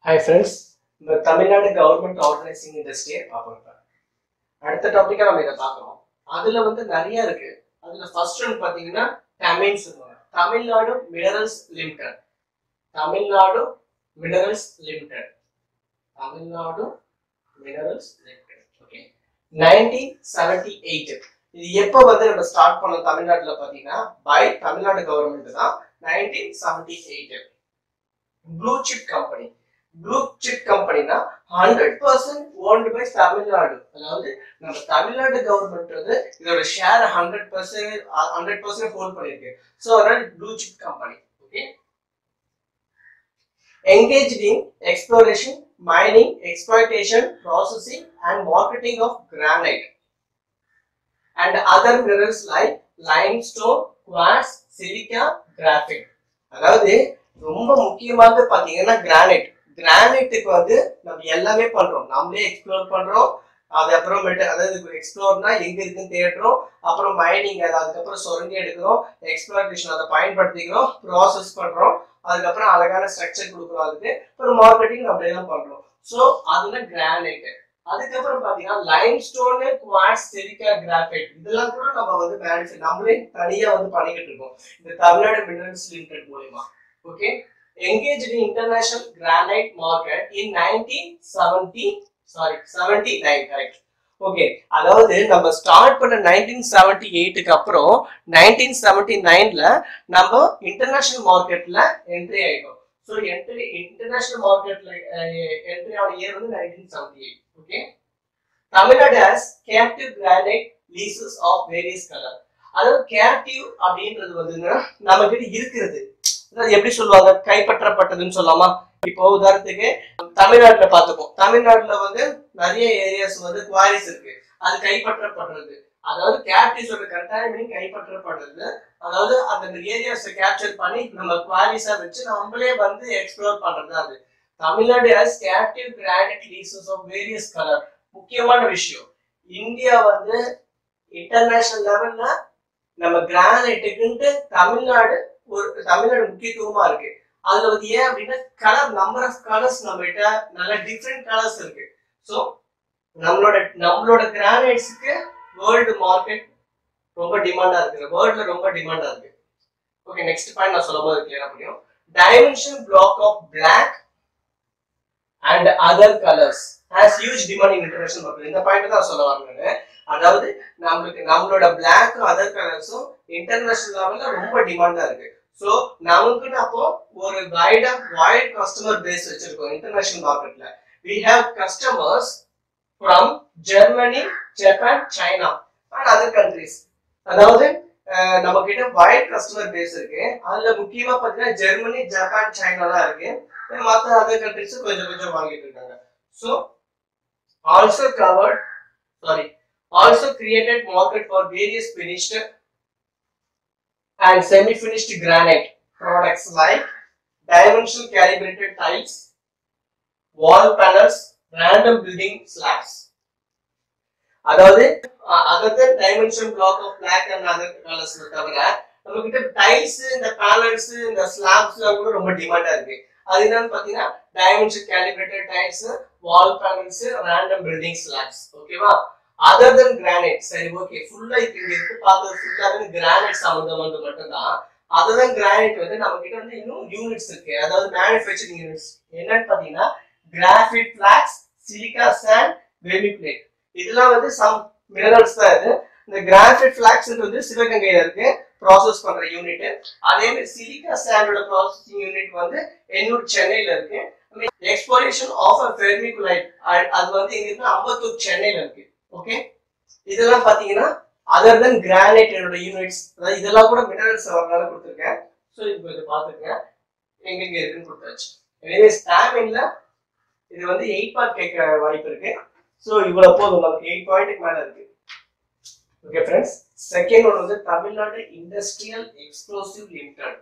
Hi friends இந்த Tamil Nadu government organising இண்டஸ்ட்ரியை பார்ப்போம் இப்ப. அடுத்த டாப்பிக்காக நம்ம இதை பார்க்குறோம் அதுல வந்து நிறைய இருக்கு அதுல ஃபர்ஸ்ட் ஒன் பார்த்தீங்கன்னா தமிழ்ஸ் சொல்லுவாங்க Tamil Nadu minerals limited Tamil Nadu minerals limited Tamil Nadu minerals limited okay nineteen seventy eight இது எப்போ வந்து நம்ம ஸ்டார்ட் பண்ணோம் தமிழ்நாட்டுல பார்த்தீங்கன்னா பை தமிழ்நாடு கவர்மெண்ட் தான் nineteen seventy eight blue chip company blue chip கம்பெனினா hundred percent owned by Tamil Nadu அதாவது நம்ம தமிழ்நாடு கவர்மெண்ட் வந்து இதோட share hundred percent hundred percent hold பண்ணிருக்கு ஸோ அதனால blue chip company okay engaged in exploration, mining, exploitation, processing, and marketing of granite and other minerals like limestone, quartz, silica, graphite. அதாவது ரொம்ப முக்கியமானது பாத்தீங்கன்னா கிரானைட் கிரானைட்டுக்கு வந்து நம்ம எல்லாமே பண்றோம் நம்மளே எக்ஸ்ப்ளோர் பண்றோம் அது அப்புறமேட்டு அதாவது எக்ஸ்ப்ளோர்னா எங்க இருக்குன்னு தேடுறோம் அப்புறம் மைனிங் அது அதுக்கப்புறம் சுரண்டி எடுக்கிறோம் எக்ஸ்ப்ளோரேஷன் அதை பயன்படுத்திக்கிறோம் ப்ராசஸ் பண்றோம் அதுக்கப்புறம் அழகான ஸ்ட்ரக்சர் கொடுக்குறோம் அதுக்கு அப்புறம் மார்க்கெட்டிங் அப்படியே தான் பண்றோம் ஸோ அதுல கிரானைட் அதுக்கப்புறம் பாத்தீங்கன்னா limestone quartz silica graphite இதெல்லாம் கூட நம்ம வந்து மேனுஃபேக்சர் நம்மளே தனியா வந்து பண்ணிக்கிட்டு இருக்கோம் இந்த தமிழ்நாடு மினரல்ஸ் லிமிடெட் மூலயமா okay engaged in international granite market in 1970 sorry 79 correct okay அதாவது நம்ம ஸ்டார்ட் பண்ண நைன்டீன் செவன்டி எயிட்டுக்கு அப்புறம் நைன்டீன் செவன்டி நைன்ல நம்ம இன்டர்நேஷனல் மார்க்கெட்ல என்ட்ரி ஆயிட்டோம் ஸோ என்ட்ரி இன்டர்நேஷனல் மார்க்கெட்ல என்ட்ரி ஆன இயர் வந்து nineteen seventy eight okay Tamil Nadu has captive granite leases of various colour அதாவது கேப்டிவ் அப்படின்றது வந்துன்னா நம்ம கிட்ட இருக்கிறது அதாவது எப்படி சொல்லுவாங்க கைப்பற்றப்பட்டதுன்னு சொல்லாமா இப்போ உதாரணத்துக்கு தமிழ்நாட்டுல பார்த்துப்போம் தமிழ்நாட்டுல வந்து நிறைய ஏரியாஸ் வந்து குவாரிஸ் இருக்கு அது கைப்பற்றப்படுறது அதாவது கேப்டிவ்ஸோட கரெக்டான மீனிங் கைப்பற்றப்படுறது அதாவது அந்த ஏரியாஸை கேப்சர் பண்ணி நம்ம குவாரிஸா வச்சு நம்மளே வந்து எக்ஸ்ப்ளோர் பண்றது அது Tamil Nadu has captive granite leases of various colour முக்கியமான விஷயம் இந்தியா வந்து இன்டர்நேஷனல் லெவல்ல நம்ம கிரானைட்டுக்குன்ட்டு தமிழ்நாடு ஒரு தமிழ்நாடு முக்கியத்துவமா இருக்கு அதுல வந்து ஏன் அப்படின்னா கலர் நம்பர் ஆஃப் கலர்ஸ் நம்ம கிட்ட நல்ல டிஃப்ரெண்ட் கலர்ஸ் இருக்கு ஸோ நம்மளோட நம்மளோட கிரானைட்ஸுக்கு வேர்ல்டு மார்க்கெட் ரொம்ப டிமாண்டா இருக்கு வேர்ல்ட்ல ரொம்ப டிமாண்டா இருக்கு ஓகே நெக்ஸ்ட் பாயிண்ட் நான் சொல்லும் போது கிளியரா புரியும் dimension block of block and other colours has huge demand in international market இந்த பாயிண்ட் தான் சொல்ல வரேன் அதாவது நம்மளுக்கு நம்மளோட பிளாக்கும் அதர் கலர்ஸும் இன்டர்நேஷனல் லெவல்ல ரொம்ப டிமாண்டா இருக்கு ஸோ நமக்குன்னு அப்போ ஒரு வைடா வைட் கஸ்டமர் பேஸ் வச்சிருக்கோம் இன்டர்நேஷனல் மார்க்கெட்ல we have customers from Germany Japan China and other countries அதாவது நம்ம கிட்ட வைட் கஸ்டமர் பேஸ் இருக்கு அதுல முக்கியமா பாத்தீங்கன்னா ஜெர்மனி ஜப்பான் சைனாலாம் இருக்கு மற்ற அதர் கண்ட்ரிஸும் கொஞ்சம் கொஞ்சம் வாங்கிட்டு இருக்காங்க so also covered sorry also created market for various finished and semi-finished granite products like dimensional calibrated tiles, wall panels, random building slabs. அதாவது other then dimension block of block and other colours தவிர நம்ம கிட்ட tiles இந்த panels இந்த slabs கூட ரொம்ப டிமாண்டா இருக்கு அது என்னன்னு பாத்தீங்கன்னா dimension calibrated tiles wall panels random building slabs ஓகேவா அதர் தென் கிரானைட் சரி ஓகே ஃபுல்லா இப்ப இங்க இருக்கு பார்த்தது ஃபுல்லாவே கிரானைட் சம்பந்தமானது மட்டும்தான் அதர் தென் கிரானைட் வந்து நம்ம கிட்ட வந்து இன்னும் யூனிட்ஸ் இருக்கு அதாவது மேனுஃபேக்சரிங் யூனிட்ஸ் என்னன்னு பாத்தீங்கன்னா கிராஃபிட் பிளாக்ஸ் சிலிகா சாண்ட் வெமிப்ளேட் இதெல்லாம் வந்து சம் மினரல்ஸ் தான் இது இந்த கிராஃபிட் பிளாக்ஸ் வந்து சிவகங்கையில இருக்கு ப்ராசஸ் பண்ற யூனிட் அதே மாதிரி சிலிகா சாண்டோட ப்ராசஸிங் யூனிட் வந்து என்னூர் சென்னையில இருக்கு எக்ஸ்போரேஷன் ஆஃப் அ ஃபெர்மிகுலைட் அது வந்து எங்க இருக்கு அம்பத்தூர் சென்னையில இருக்கு ஓகே இதெல்லாம் பாத்தீங்கன்னா அதர் தென் கிரானைட் என்னோட யூனிட்ஸ் அதாவது இதெல்லாம் கூட மினரல்ஸ் வரனால கொடுத்துருக்கேன் ஸோ இது கொஞ்சம் பார்த்துருக்கேன் எங்கெங்க இருக்குன்னு கொடுத்தாச்சு எனவே ஸ்டாமின்ல இது வந்து எயிட் பார்ட் கேட்க வாய்ப்பு இருக்கு ஸோ இவ்வளவு போதும் நமக்கு எயிட் பாயிண்ட்டுக்கு மேல இருக்கு ஓகே ஃப்ரெண்ட்ஸ் செகண்ட் ஒன் வந்து Tamil Nadu industrial explosive limited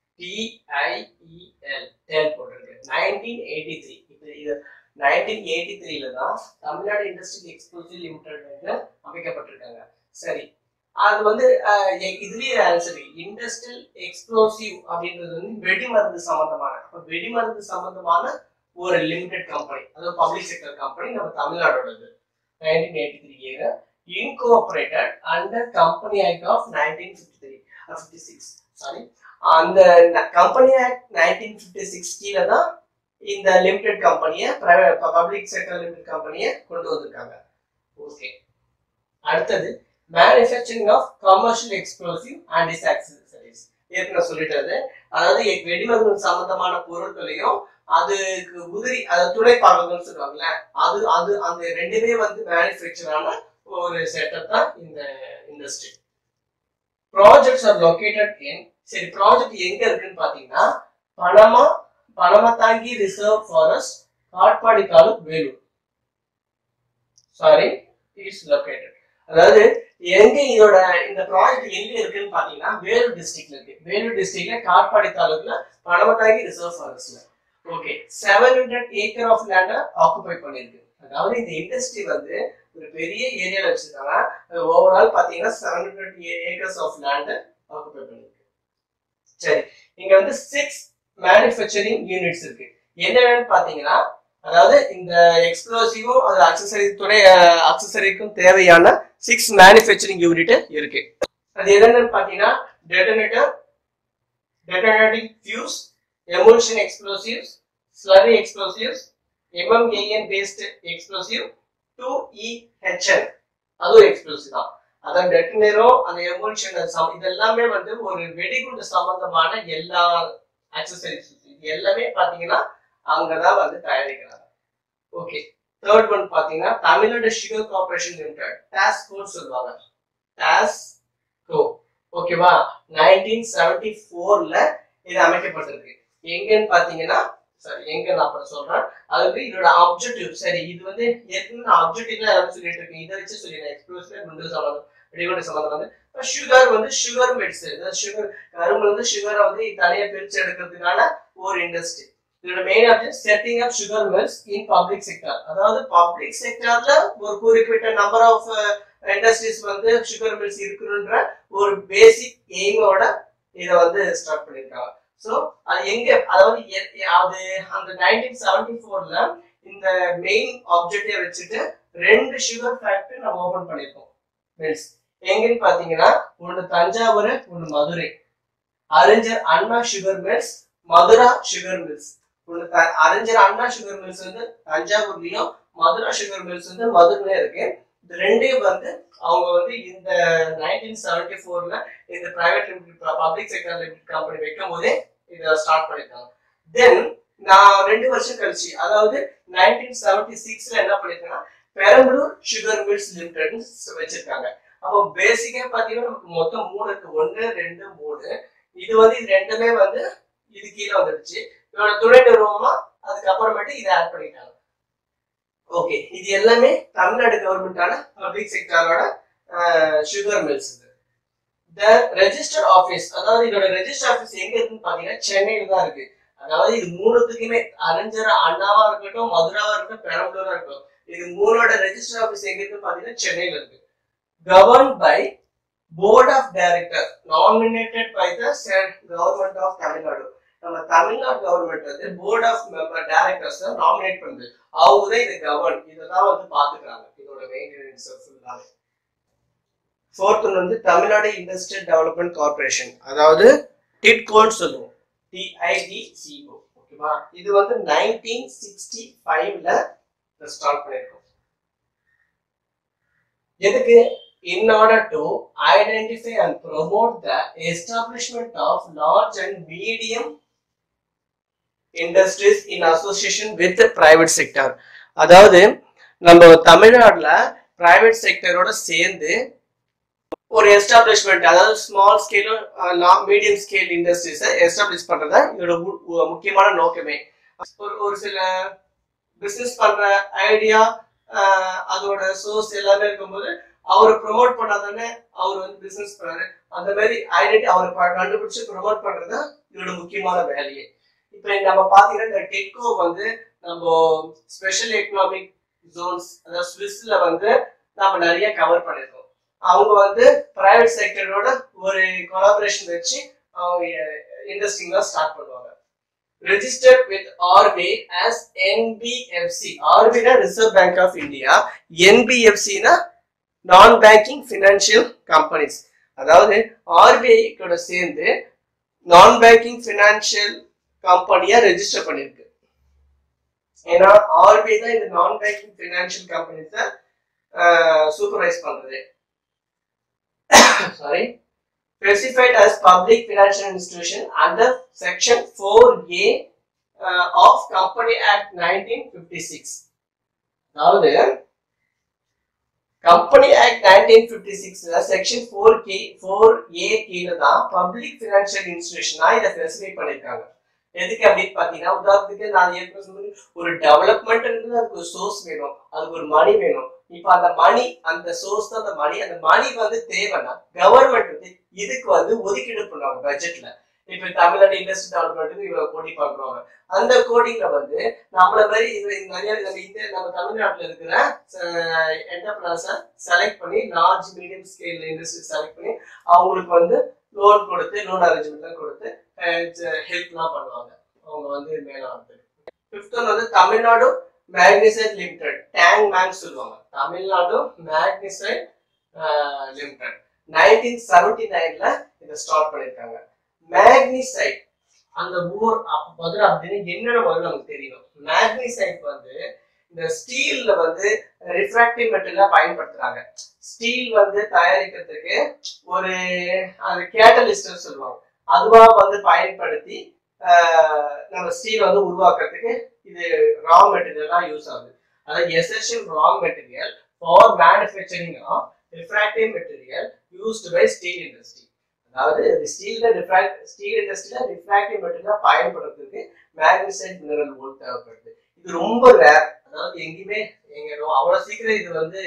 TIEL டெல் போட்டிருக்கு நைன்டீன் எயிட்டி த்ரீ இது இது நைன்டீன் எயிட்டி த்ரீல தான் தமிழ்நாடு இண்டஸ்ட்ரியல் எக்ஸ்ப்ளோசிவ் லிமிடெட் வந்து அமைக்கப்பட்டிருக்காங்க சரி அது வந்து அஹ், எ- இதுலயே ஆன்சர் இண்டஸ்ட்ரியல் எக்ஸ்ப்ளோசிவ் அப்படின்றது வந்து வெடிமருந்து சம்பந்தமான அப்ப வெடிமருந்து சம்பந்தமான ஒரு லிமிடெட் கம்பெனி அதாவது பப்ளிக் செக்டர் கம்பெனி நம்ம தமிழ்நாடோடது nineteen eighty three year incorporated under company act of nineteen fifty three fifty six sorry அந்த company act nineteen fifty six கீழே தான் இந்த லிமிடெட் கம்பெனியை பிரைவேட் பப்ளிக் செக்டர் லிமிடெட் கம்பெனியை கொண்டு வந்திருக்காங்க ஓகே அடுத்தது manufacturing of commercial explosive and is accessories ஏற்கனவே சொல்லிட்டது அதாவது எ- வெடிமருந்து சம்பந்தமான பொருட்களையும் அதுக்கு உதிரி அதாவது துணை பாகங்கள்னு சொல்லுவாங்கல்ல அது அது அந்த ரெண்டுமே வந்து மேனுஃபேக்சர் ஆன ஒரு செட்டப் தான் இந்த industry projects are located in சரி ப்ராஜெக்ட் எங்க இருக்குன்னு பாத்தீங்கன்னா பனமா Panamathangi reserve forest Katpadi taluk Vellore sorry it's located அதாவது எங்க இதோட இந்த ப்ராஜெக்ட் எங்க இருக்குன்னு பாத்தீங்கன்னா வேலூர் டிஸ்ட்ரிக்ட்ல இருக்கு வேலூர் டிஸ்ட்ரிக்ட்ல காட்பாடி தாலுக்ல பனமத்தாங்கி ரிசர்வ் ஃபாரஸ்ட்ல okay seven hundred acre of land occupy பண்ணிருக்கு அதாவது இந்த இண்டஸ்ட்ரி வந்து ஒரு பெரிய ஏரியால வச்சிருக்காங்க ஓவரால் பாத்தீங்கன்னா seven hundred acres of land occupy பண்ணிருக்கு சரி இங்க வந்து சிக்ஸ் மேனுஃபேக்சரிங் யூனிட்ஸ் இருக்கு என்னென்னு பாத்தீங்கன்னா அதாவது இந்த எக்ஸ்ப்ளோசிவும் அது அக்சசரி துணை அக்சசரிக்கும் தேவையான சிக்ஸ் மேனுஃபேக்சரிங் யூனிட் இருக்கு அது என்னென்னு பாத்தீங்கன்னா detonator detonating fuse emulsion explosives, slurry explosives, MMAN based explosive, 2EHN அதுவும் எக்ஸ்ப்ளோசிவ் தான் அதான் டெட்டனேரோ அந்த எமோல்ஷன் இதெல்லாமே வந்து ஒரு வெடிகுண்டு சம்பந்தமான எல்லா அக்சசரிஸ் இது எல்லாமே பாத்தீங்கன்னா அங்கதான் வந்து தயாரிக்கிறாங்க ஓகே தேர்ட் ஒன் பாத்தீங்கன்னா தமிழ்நாடு சுகர் கார்பரேஷன் லிமிடெட் டாஸ்க் கோட் சொல்லுவாங்க டாஸ் கோ ஓகேவா நைன்டீன் செவன்டி ஃபோர்ல இது அமைக்கப்பட்டிருக்கு எங்கன்னு பாத்தீங்கன்னா சரி எங்க நான் அப்புறம் சொல்றேன் அதுக்கு இதோட அப்ஜெக்டிவ் சரி இது வந்து ஏற்கனவே நான் அப்ஜெக்டிவ்ல எல்லாம் சொல்லிட்டு இருக்கேன் இதை வச்சு சொல்லிடுறேன் எக்ஸ்ப்ளோசிவ் குண்டு சம்பந்தம் வெடிகுண்டு சம்பந்தம் வந்து சுகர் வந்து சுகர் மெடிசன் சுகர் கரும்புல இருந்து சுகரை வந்து தனியா பிரிச்சு எடுக்கிறதுக்கான ஒரு இண்டஸ்ட்ரி இதோட main object setting up sugar mills in public sector அதாவது பப்ளிக் செக்டர்ல ஒரு குறிப்பிட்ட நம்பர் ஆஃப் இண்டஸ்ட்ரீஸ் வந்து சுகர் மில்ஸ் இருக்கணுன்ற ஒரு பேசிக் எய்மோட இதை வந்து ஸ்டார்ட் பண்ணியிருக்காங்க ஸோ அது எங்க அதாவது எ- எ- அது அந்த நைன்டீன் செவன்டி ஃபோர்ல இந்த மெயின் ஆப்ஜெக்டிவ் வச்சுட்டு ரெண்டு சுகர் ஃபேக்டரி நம்ம ஓபன் பண்ணியிருக்கோம் மில்ஸ் எங்கன்னு பாத்தீங்கன்னா ஒன்னு தஞ்சாவூர் ஒன்னு Madurai Arignar Anna sugar mills Madura sugar mills ஒன்னு த- அறிஞர் அண்ணா சுகர் மில்ஸ் வந்து தஞ்சாவூர்லயும் மதுரா சுகர் மில்ஸ் வந்து மதுரையில இருக்கு இது ரெண்டையும் வந்து அவங்க வந்து இந்த நைன்டீன் செவன்டி ஃபோர்ல இந்த private limited public sector limited company வைக்கும் போதே இதை ஸ்டார்ட் பண்ணிருக்காங்க தென் நான் ரெண்டு வருஷம் கழிச்சு அதாவது நைன்டீன் செவன்டி சிக்ஸ்ல என்ன பண்ணிருக்காங்கன்னா பெரம்பலூர் சுகர் மில்ஸ் லிமிடெட் வச்சிருக்காங்க அப்போ பேசிக்கா பாத்தீங்கன்னா நமக்கு மொத்தம் மூணு இருக்கு ஒன்னு ரெண்டு மூணு இது வந்து இது ரெண்டுமே வந்து இது கீழே வந்துடுச்சு இதோட துணை நிறுவனமா அதுக்கப்புறமேட்டு இதை ஆட் பண்ணிட்டாங்க ஓகே இது எல்லாமே தமிழ்நாடு கவர்மெண்டான பப்ளிக் செக்டரோட சுகர் மில்ஸ் இது த ரெஜிஸ்டர் ஆபீஸ் அதாவது இதோட ரெஜிஸ்டர் ஆபீஸ் எங்க இருக்குன்னு பாத்தீங்கன்னா சென்னையில தான் இருக்கு அதாவது இது மூணுத்துக்குமே அறிஞர் அண்ணாவா இருக்கட்டும் மதுராவா இருக்கட்டும் பெரம்பலூரா இருக்கட்டும் இது மூணோட ரெஜிஸ்டர் ஆபீஸ் எங்க இருக்குன்னு பாத்தீங்கன்னா சென்னையில இருக்கு govern by board of director nominated by the government of Tamil Nadu நம்ம தமிழ்நாடு கவர்மெண்ட் வந்து board of member directors nominate பண்ணுது அவங்க தான் இதை கவர்ன் இதெல்லாம் வந்து பாத்துக்கிறாங்க இதோட மெயின்டெனன்ஸ் ஃபுல்லாவே ஃபோர்த் ஒன் வந்து தமிழ்நாடு இண்டஸ்ட்ரியல் டெவலப்மெண்ட் கார்பரேஷன் அதாவது டிட்கோன்னு சொல்லுவோம் டிஐடிசிஓ ஓகேவா இது வந்து நைன்டீன் சிக்ஸ்டி ஃபைவ்ல ஸ்டார்ட் பண்ணிருக்கோம் எதுக்கு in order to identify and promote the establishment of large and medium industries in association with the private sector அதாவது நம்ம தமிழ்நாட்டுல பிரைவேட் செக்டரோட சேர்ந்து ஒரு எஸ்டாப்ளிஷ்மெண்ட் அதாவது ஸ்மால் ஸ்கேலும் மீடியம் ஸ்கேல் இண்டஸ்ட்ரீஸை எஸ்டாப்ளிஷ் பண்றதா இதோட மு- மு- முக்கியமான நோக்கமே ஒரு ஒரு சில பிசினஸ் பண்ற ஐடியா அதோட சோர்ஸ் எல்லாமே இருக்கும்போது அவர் ப்ரொமோட் பண்ணாதானே அவர் வந்து பிசினஸ் பண்ணாரு அந்த மாதிரி ஐடென்டி அவரை ப- கண்டுபிடிச்சு ப்ரொமோட் பண்றது தான் இதோட முக்கியமான வேலையே இப்போ நம்ம பாத்தீங்கன்னா இந்த டெட்கோ வந்து நம்ம ஸ்பெஷல் எக்கனாமிக் ஜோன்ஸ் அதாவது ஸ்விஸ்ல வந்து நம்ம நிறைய கவர் பண்ணிருக்கோம் அவங்க வந்து பிரைவேட் செக்டரோட ஒரு கொலாபரேஷன் வச்சு அவங்க இண்டஸ்ட்ரிங்லாம் ஸ்டார்ட் பண்ணுவாங்க registered with RBI as NBFC. RBI na Reserve Bank of India. NBFC na non banking financial companies அதாவது ஆர்பிஐ கூட சேர்ந்து நான் பேங்கிங் ஃபினான்ஷியல் கம்பெனியா ரெஜிஸ்டர் பண்ணிருக்கு ஏன்னா ஆர்பிஐ தான் இந்த நான் பேங்கிங் ஃபினான்ஷியல் கம்பெனிஸை சூப்பர்வைஸ் பண்றது sorry specified as public financial institution under section 4a uh, of company act 1956 அதாவது கம்பெனி ஆக்ட் நைன்டீன் பிப்டி சிக்ஸ்ல section four K four A கீழே தான் பப்ளிக் ஃபினான்ஷியல் இன்ஸ்டிடியூஷனா இதை ஸ்பெசிஃபை பண்ணிருக்காங்க எதுக்கு அப்படின்னு பாத்தீங்கன்னா உதாரணத்துக்கு நான் ஏற்கனவே சொன்னது ஒரு டெவலப்மெண்ட் இருக்குது அதுக்கு ஒரு சோர்ஸ் வேணும் அதுக்கு ஒரு மணி வேணும் இப்ப அந்த மணி அந்த சோர்ஸ் தான் அந்த மணி அந்த மணி வந்து தேவைன்னா கவர்மெண்ட் வந்து இதுக்கு வந்து ஒதுக்கீடு பண்ணுவாங்க பட்ஜெட்ல இப்ப தமிழ்நாடு இண்டஸ்ட்ரி டெவலப்மெண்ட்டுக்கு இவ்வளவு கோடி பாக்குறாங்க அந்த கோடிங்ல வந்து நம்மள மாதிரி இது நிறைய நம்ம இந்த நம்ம தமிழ்நாட்டுல இருக்கிற என்டர்பிரனர்ஸை செலக்ட் பண்ணி large medium scale industry select பண்ணி அவங்களுக்கு வந்து லோன் கொடுத்து லோன் அரேஞ்ச்மெண்ட்லாம் கொடுத்து ஹெல்ப்லாம் பண்ணுவாங்க அவங்க வந்து மேல வந்து ஃபிஃப்த் ஒன் வந்து Tamil Nadu magnesite limited TANMAG சொல்லுவாங்க Tamil Nadu magnesite limited nineteen seventy நைன்ல இதை ஸ்டார்ட் பண்ணிருக்காங்க மேக்னிசைட் அந்த ஊர் அப்ப பதில் அப்படின்னு என்னென்ன முதல்ல நமக்கு தெரியணும் மேக்னிசைட் வந்து இந்த ஸ்டீல்ல வந்து ரிஃப்ராக்டிவ் மெட்டீரியலா பயன்படுத்துறாங்க ஸ்டீல் வந்து தயாரிக்கிறதுக்கு ஒரு அந்த கேட்டலிஸ்ட் சொல்லுவாங்க அதுவா வந்து பயன்படுத்தி நம்ம ஸ்டீல் வந்து உருவாக்குறதுக்கு இது ரா மெட்டீரியலா யூஸ் ஆகுது அதாவது essential raw material for manufacturing of refractive material used by steel industry அதாவது ஸ்டீல்ல ரிஃப்ராக்ட் ஸ்டீல் இண்டஸ்ட்ரியில ரிஃப்ராக்டிவ் மெட்டீரியல் பயன்படுத்துறதுக்கு மேக்னசைட் மினரல் ஓல் தேவைப்படுது இது ரொம்ப ரேர் அதாவது எங்கேயுமே எங்க அவ்வளவு சீக்கிரம் இது வந்து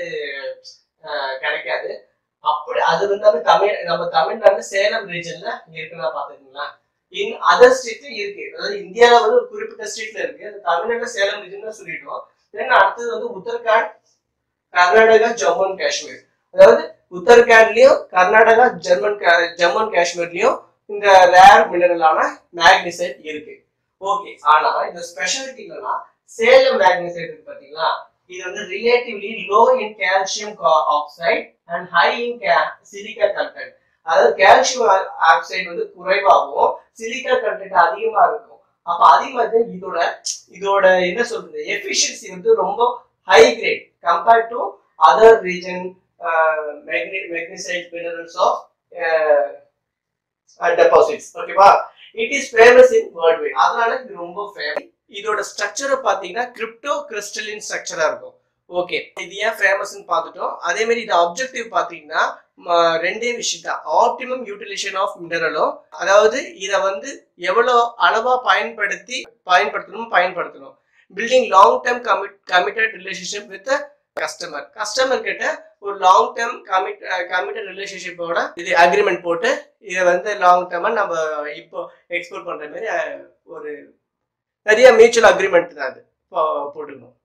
கிடைக்காது அப்படி அது வந்து தமிழ் நம்ம தமிழ்நாடு சேலம் ரீஜன்ல இருக்குன்னா பாத்துக்கீங்களா இன் அதர் ஸ்டேட்ல இருக்கு அதாவது இந்தியாவில வந்து ஒரு குறிப்பிட்ட ஸ்டேட்ல இருக்கு அது தமிழ்நாடு சேலம் ரீஜன் சொல்லிட்டோம் தென் அடுத்தது வந்து உத்தரகாண்ட் கர்நாடகா ஜம்மு அண்ட் காஷ்மீர் அதாவது உத்தரகாண்ட்லயும் கர்நாடகா ஜெர்மன் ஜம்மு அண்ட் காஷ்மீர்லயும் இந்த ரேர் மினரலான மேக்னிசைட் இருக்கு ஓகே ஆனா இந்த ஸ்பெஷாலிட்டி என்னன்னா சேலம் மேக்னிசைட் இருக்கு பாத்தீங்களா இது வந்து relatively low in calcium oxide and high in silica content அதாவது கால்சியம் ஆக்சைடு வந்து குறைவாகவும் சிலிக்கா கண்டென்ட் அதிகமா இருக்கும் அப்ப அதே மாதிரி இதோட இதோட என்ன சொல்றது எஃபிஷியன்சி வந்து ரொம்ப high grade compared to other region magnesite minerals of deposits ஓகேவா it is famous in world wide அதனால இது ரொம்ப ஃபேமஸ் இதோட ஸ்ட்ரக்சரை பாத்தீங்கன்னா கிரிப்டோ கிறிஸ்டலின் ஸ்ட்ரக்சரா இருக்கும் ஓகே இது ஏன் ஃபேமஸ்னு பார்த்துட்டோம் அதே மாதிரி இது அப்ஜெக்டிவ் பாத்தீங்கன்னா ரெண்டே விஷயம் தான் ஆப்டிமம் யூட்டிலைசேஷன் ஆஃப் மினரலோ அதாவது இதை வந்து எவ்வளோ அளவா பயன்படுத்தி பயன்படுத்தணும் பயன்படுத்தணும் building long term commit committed relationship with customer customer கிட்ட ஒரு லாங் டேர்ம் கமிட் கமிட்டட் ரிலேஷன்ஷிப்போட இது அக்ரிமெண்ட் போட்டு இதை வந்து லாங் டேர்மா நம்ம இப்போ எக்ஸ்போர்ட் பண்ற மாதிரி ஒரு நிறைய மியூச்சுவல் அக்ரிமெண்ட் தான் அது போட்டுக்கணும்